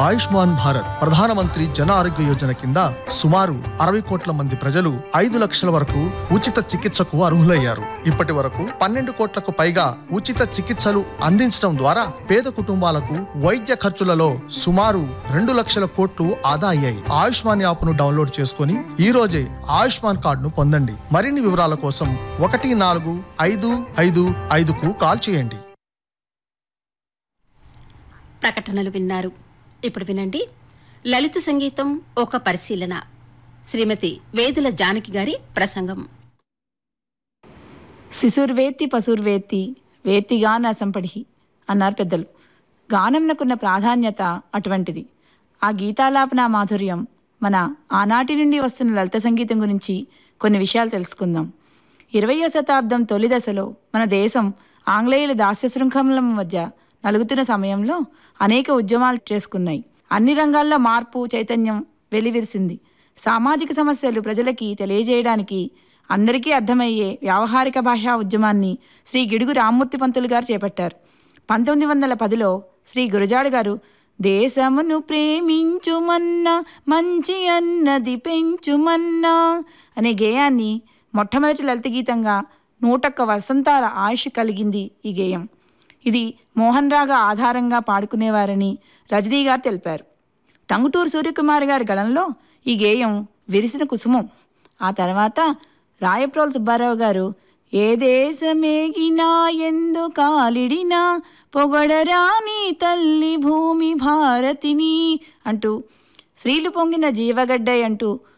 ఆయుష్మాన్ భారత్ ప్రధానమంత్రి జన ఆరోగ్య యోజన కింద సుమారు అరవై కోట్ల మంది ప్రజలు ఐదు లక్షల వరకు ఉచిత చికిత్సకు అర్హులయ్యారు ఇప్పటి వరకు పన్నెండు కోట్లకు పైగా ఉచిత చికిత్సలు అందించడం ద్వారా పేద కుటుంబాలకు వైద్య ఖర్చులలో సుమారు రెండు లక్షల కోట్లు ఆదా అయ్యాయి ఆయుష్మాన్ యాప్ను డౌన్లోడ్ చేసుకుని ఈ రోజే ఆయుష్మాన్ కార్డును పొందండి మరిన్ని వివరాల కోసం ఒకటి నాలుగు ఐదు ఐదు ఐదుకు కాల్ చేయండి ప్రకటనలు విన్నారు ఇప్పుడు వినండి లలిత సంగీతం ఒక పరిశీలన శ్రీమతి వేదుల జానకి గారి ప్రసంగం శిశుర్వేత్తి పశుర్వేత్తి వేత్తిగా నా సంపడిహి అన్నారు పెద్దలు గానంనకున్న ప్రాధాన్యత అటువంటిది ఆ గీతాలాపన మాధుర్యం మన ఆనాటి నుండి వస్తున్న లలిత సంగీతం గురించి కొన్ని విషయాలు తెలుసుకుందాం ఇరవయో శతాబ్దం తొలి దశలో మన దేశం ఆంగ్లేయుల దాస్య శృంఖలం మధ్య నలుగుతున్న సమయంలో అనేక ఉద్యమాలు చేసుకున్నాయి అన్ని రంగాల్లో మార్పు చైతన్యం వెలివిరిసింది సామాజిక సమస్యలు ప్రజలకి తెలియజేయడానికి అందరికీ అర్థమయ్యే వ్యావహారిక భాషా ఉద్యమాన్ని శ్రీ గిడుగు రామ్మూర్తి పంతులు గారు చేపట్టారు పంతొమ్మిది వందల పదిలో శ్రీ గురజాడు గారు దేశమును ప్రేమించుమన్నా మంచి అన్నది పెంచుమన్నా అనే గేయాన్ని మొట్టమొదటి లలిత గీతంగా నూటొక్క వసంతాల ఆయుష్ కలిగింది ఈ గేయం ఇది మోహన్ రాగా ఆధారంగా పాడుకునేవారని రజనీ గారు తెలిపారు టంగుటూరు సూర్యకుమార్ గారి గళంలో ఈ గేయం విరిసిన కుసుమం ఆ తర్వాత రాయప్రోలు సుబ్బారావు గారు ఏ దేశమేగినా ఎందు కాలిడినా పొగడరాని తల్లి భూమి భారతిని అంటూ స్త్రీలు పొంగిన జీవగడ్డ అంటూ